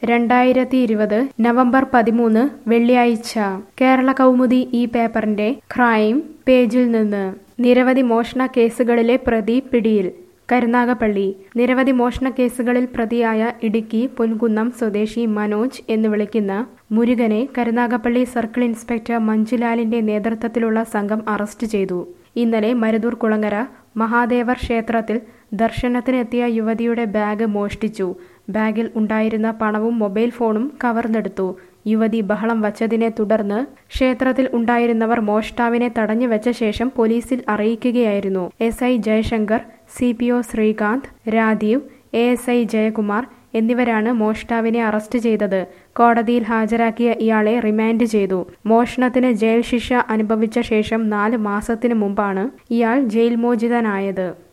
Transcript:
രണ്ടായിരത്തി ഇരുപത് നവംബർ പതിമൂന്ന് വെള്ളിയാഴ്ച കേരള കൗമുദി ഈ പേപ്പറിന്റെ ക്രൈം പേജിൽ നിന്ന് നിരവധി മോഷണ കേസുകളിലെ പ്രതി പിടിയിൽ കരുനാഗപ്പള്ളി നിരവധി മോഷണ കേസുകളിൽ പ്രതിയായ ഇടുക്കി പൊൻകുന്നം സ്വദേശി മനോജ് എന്ന് വിളിക്കുന്ന മുരുകനെ കരുനാഗപ്പള്ളി സർക്കിൾ ഇൻസ്പെക്ടർ മഞ്ജുലാലിന്റെ നേതൃത്വത്തിലുള്ള സംഘം അറസ്റ്റ് ചെയ്തു ഇന്നലെ മരുതൂർ കുളങ്ങര മഹാദേവർ ക്ഷേത്രത്തിൽ ദർശനത്തിനെത്തിയ യുവതിയുടെ ബാഗ് മോഷ്ടിച്ചു ബാഗിൽ ഉണ്ടായിരുന്ന പണവും മൊബൈൽ ഫോണും കവർന്നെടുത്തു യുവതി ബഹളം വച്ചതിനെ തുടർന്ന് ക്ഷേത്രത്തിൽ ഉണ്ടായിരുന്നവർ മോഷ്ടാവിനെ തടഞ്ഞു വെച്ച ശേഷം പോലീസിൽ അറിയിക്കുകയായിരുന്നു S I Jayasankar C P O Sreekanth Rajeev A S I Jayakumar എന്നിവരാണ് മോഷ്ടാവിനെ അറസ്റ്റ് ചെയ്തത് കോടതിയിൽ ഹാജരാക്കിയ ഇയാളെ റിമാൻഡ് ചെയ്തു മോഷണത്തിന് ജയിൽ ശിക്ഷ അനുഭവിച്ച ശേഷം നാല് മാസത്തിനു മുമ്പാണ് ഇയാൾ ജയിൽ മോചിതനായത്